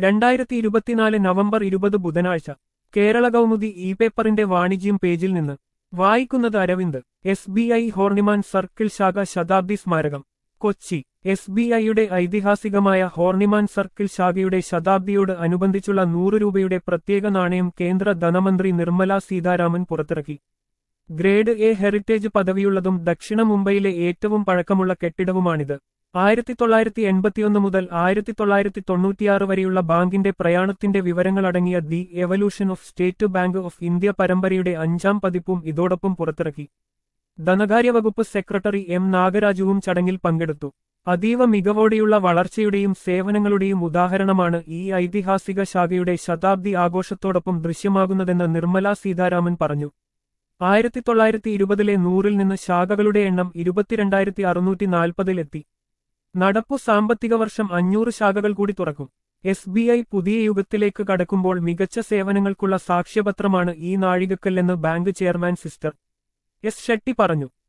രണ്ടായിരത്തി ഇരുപത്തിനാല് നവംബർ ഇരുപത് ബുധനാഴ്ച കേരള കൗമുദി ഇ പേപ്പറിന്റെ വാണിജ്യം പേജിൽ നിന്ന് വായിക്കുന്നത് Aravind S B I Horniman circle ശാഖ ശതാബ്ദി സ്മാരകം കൊച്ചി എസ് ബി ഐയുടെ ഐതിഹാസികമായ ഹോർണിമാൻ സർക്കിൾ ശാഖയുടെ ശതാബ്ദിയോട് അനുബന്ധിച്ചുള്ള നൂറ് രൂപയുടെ പ്രത്യേക നാണയം കേന്ദ്ര ധനമന്ത്രി നിർമ്മല സീതാരാമൻ പുറത്തിറക്കി ഗ്രേഡ് എ ഹെറിറ്റേജ് പദവിയുള്ളതും ദക്ഷിണ മുംബൈയിലെ ഏറ്റവും പഴക്കമുള്ള കെട്ടിടവുമാണിത് ആയിരത്തി തൊള്ളായിരത്തി എൺപത്തിയൊന്ന് മുതൽ ആയിരത്തി തൊള്ളായിരത്തി തൊണ്ണൂറ്റിയാറ് വരെയുള്ള ബാങ്കിന്റെ പ്രയാണത്തിന്റെ വിവരങ്ങളടങ്ങിയ the evolution of State Bank of India പരമ്പരയുടെ അഞ്ചാം പതിപ്പും ഇതോടൊപ്പം പുറത്തിറക്കി ധനകാര്യ വകുപ്പ് സെക്രട്ടറി എം നാഗരാജുവും ചടങ്ങിൽ പങ്കെടുത്തു അതീവ മികവോടെയുള്ള വളർച്ചയുടെയും സേവനങ്ങളുടെയും ഉദാഹരണമാണ് ഈ ഐതിഹാസിക ശാഖയുടെ ശതാബ്ദി ആഘോഷത്തോടൊപ്പം ദൃശ്യമാകുന്നതെന്ന് നിർമ്മല സീതാരാമൻ പറഞ്ഞു ആയിരത്തി തൊള്ളായിരത്തി ഇരുപതിലെ നൂറിൽ നിന്ന് ശാഖകളുടെ എണ്ണം ഇരുപത്തിരണ്ടായിരത്തി അറുന്നൂറ്റി നാൽപ്പതിലെത്തി നടപ്പു സാമ്പത്തിക വർഷം അഞ്ഞൂറ് ശാഖകൾ കൂടി തുറക്കും എസ് ബി ഐ പുതിയ യുഗത്തിലേക്ക് കടക്കുമ്പോൾ മികച്ച സേവനങ്ങൾക്കുള്ള സാക്ഷ്യപത്രമാണ് ഈ നാഴികക്കല്ലെന്ന് bank chairman sister S Shetty പറഞ്ഞു